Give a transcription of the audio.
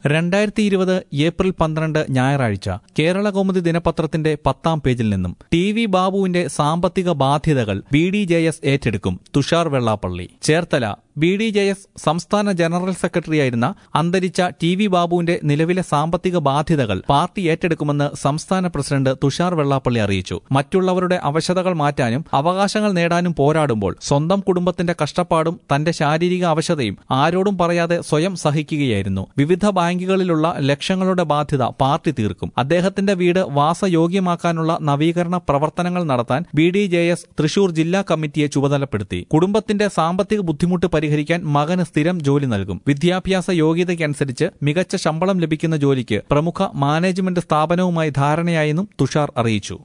രണ്ടായിരത്തി ഇരുപത് ഏപ്രിൽ പന്ത്രണ്ട് ഞായറാഴ്ച കേരള കൗമുദി ദിനപത്രത്തിന്റെ പത്താം പേജിൽ നിന്നും ടി വി ബാബുവിന്റെ സാമ്പത്തിക ബാധ്യതകൾ ബി ഡി ജെ എസ് ഏറ്റെടുക്കും Thushar Vellappally Cherthala B D J S സംസ്ഥാന ജനറൽ സെക്രട്ടറിയായിരുന്ന അന്തരിച്ച ടി വി ബാബുവിന്റെ നിലവിലെ സാമ്പത്തിക ബാധ്യതകൾ പാർട്ടി ഏറ്റെടുക്കുമെന്ന് സംസ്ഥാന പ്രസിഡന്റ് തുഷാർ വെള്ളാപ്പള്ളി അറിയിച്ചു മറ്റുള്ളവരുടെ അവശതകൾ മാറ്റാനും അവകാശങ്ങൾ നേടാനും പോരാടുമ്പോൾ സ്വന്തം കുടുംബത്തിന്റെ കഷ്ടപ്പാടും തന്റെ ശാരീരിക അവശതയും ആരോടും പറയാതെ സ്വയം സഹിക്കുകയായിരുന്നു വിവിധ ബാങ്കുകളിലുള്ള ലക്ഷങ്ങളുടെ ബാധ്യത പാർട്ടി തീർക്കും അദ്ദേഹത്തിന്റെ വീട് വാസയോഗ്യമാക്കാനുള്ള നവീകരണ പ്രവർത്തനങ്ങൾ നടത്താൻ B D J S Thrissur ജില്ലാ കമ്മിറ്റിയെ ചുമതലപ്പെടുത്തി കുടുംബത്തിന്റെ സാമ്പത്തിക ബുദ്ധിമുട്ട് പരിഹരിക്കാൻ മകന് സ്ഥിരം ജോലി നൽകും വിദ്യാഭ്യാസ യോഗ്യതയ്ക്കനുസരിച്ച് മികച്ച ശമ്പളം ലഭിക്കുന്ന ജോലിക്ക് പ്രമുഖ മാനേജ്മെന്റ് സ്ഥാപനവുമായി ധാരണയായെന്നും തുഷാർ അറിയിച്ചു